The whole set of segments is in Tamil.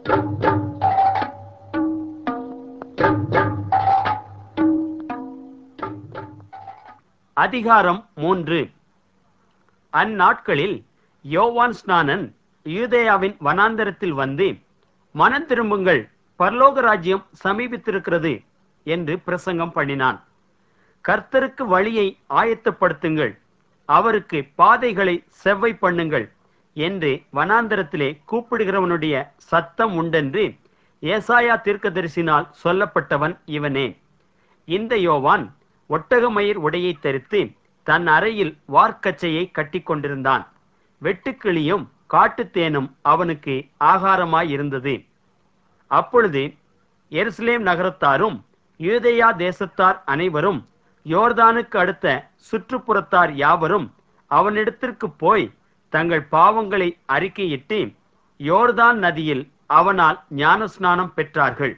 அதிகாரம் மூன்று அந்நாட்களில் யோவான் ஸ்நானன் யூதேயாவின் வனாந்தரத்தில் வந்து மனம் திரும்புங்கள் பரலோக ராஜ்யம் சமீபித்திருக்கிறது என்று பிரசங்கம் பண்ணினான் கர்த்தருக்கு வழியை ஆயத்தப்படுத்துங்கள் அவருக்கு பாதைகளை செவ்வை பண்ணுங்கள் என்று வனாந்தரத்திலே கூப்பிடுகிறவனுடைய சத்தம் உண்டென்று ஏசாயா தீர்க்கதரிசினால் சொல்லப்பட்டவன் இவனே இந்த யோவான் ஒட்டகமயிர் உடையை தரித்து தன் அறையில் வார்க்கச்சையை கட்டிக் கொண்டிருந்தான் வெட்டுக்கிளியும் காட்டுத்தேனும் அவனுக்கு ஆகாரமாயிருந்தது அப்பொழுது எருசலேம் நகரத்தாரும் யூதேயா தேசத்தார் அனைவரும் யோர்தானுக்கு அடுத்த சுற்றுப்புறத்தார் யாவரும் அவனிடத்திற்கு போய் தங்கள் பாவங்களை அறிக்கையிட்டு யோர்தான் நதியில் அவனால் ஞானஸ்நானம் பெற்றார்கள்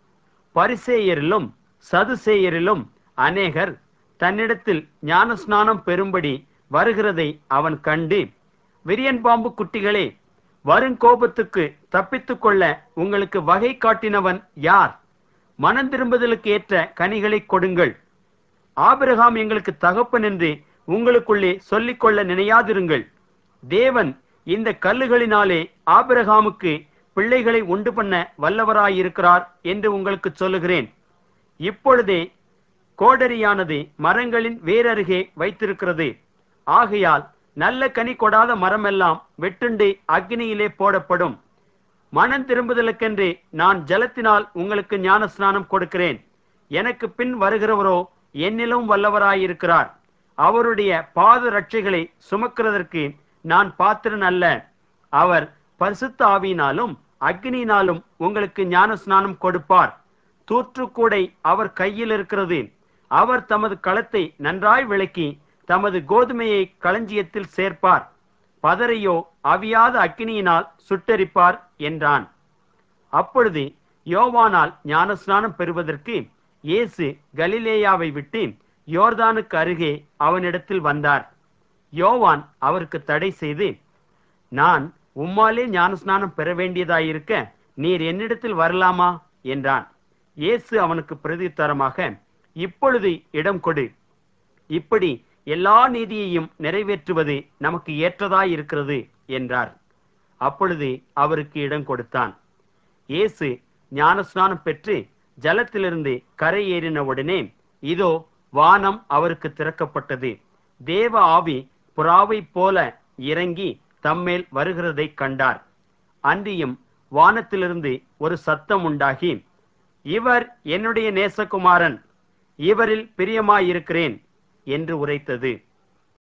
பரிசேயரிலும் சதுசேயரிலும் அநேகர் தன்னிடத்தில் ஞானஸ்நானம் பெறும்படி வருகிறதை அவன் கண்டு விரியன் பாம்பு குட்டிகளே வருங்கோபத்துக்கு தப்பித்துக் கொள்ள உங்களுக்கு வகை காட்டினவன் யார் மனம் திரும்புதலுக்கு ஏற்ற கனிகளை கொடுங்கள் ஆபிரகாம் எங்களுக்கு தகப்பன் என்று உங்களுக்குள்ளே சொல்லிக்கொள்ள நினையாதிருங்கள் தேவன் இந்த கல்லுகளினாலே ஆபிரகாமுக்கு பிள்ளைகளை உண்டு பண்ண வல்லவராயிருக்கிறார் என்று உங்களுக்கு சொல்லுகிறேன் இப்பொழுதே கோடரியானது மரங்களின் வேரருகே வைத்திருக்கிறது ஆகையால் நல்ல கனி கொடாத மரமெல்லாம் வெட்டுண்டு அக்னியிலே போடப்படும் மனம் திரும்புதலுக்கென்று நான் ஜலத்தினால் உங்களுக்கு ஞான ஸ்நானம் கொடுக்கிறேன் எனக்கு பின் வருகிறவரோ என்னிலும் வல்லவராயிருக்கிறார் அவருடைய பாத ரட்சைகளை சுமக்கிறதற்கு நான் பாத்திரன் அல்ல அவர் பரிசுத்த ஆவியினாலும் அக்னியினாலும் உங்களுக்கு ஞான ஸ்நானம் கொடுப்பார் தூற்றுக்கூடை அவர் கையில் இருக்கிறது அவர் தமது களத்தை நன்றாய் விளக்கி தமது கோதுமையை களஞ்சியத்தில் சேர்ப்பார் பதரையோ அவியாத அக்கினியினால் சுட்டரிப்பார் என்றான் அப்பொழுது யோவானால் ஞானஸ்நானம் பெறுவதற்கு இயேசு கலிலேயாவை விட்டு யோர்தானுக்கு அருகே அவனிடத்தில் வந்தார் யோவான் அவருக்கு தடை செய்து நான் உம்மாலே ஞானஸ்நானம் பெற வேண்டியதாயிருக்க நீர் என்னிடத்தில் வரலாமா என்றான் இயேசு அவனுக்கு பிரதித்தரமாக இப்பொழுது இடம் கொடு இப்படி எல்லா நீதியையும் நிறைவேற்றுவது நமக்கு ஏற்றதாயிருக்கிறது என்றார் அப்பொழுது அவருக்கு இடம் கொடுத்தான் இயேசு ஞானஸ்நானம் பெற்று ஜலத்திலிருந்து கரை ஏறின உடனே இதோ வானம் அவருக்கு திறக்கப்பட்டது தேவ ஆவி புறாவைப் போல இறங்கி தம்மேல் வருகிறதை கண்டார் அன்றியும் வானத்திலிருந்து ஒரு சத்தம் உண்டாகி இவர் என்னுடைய நேசகுமாரன் இவரில் பிரியமாயிருக்கிறேன் என்று உரைத்தது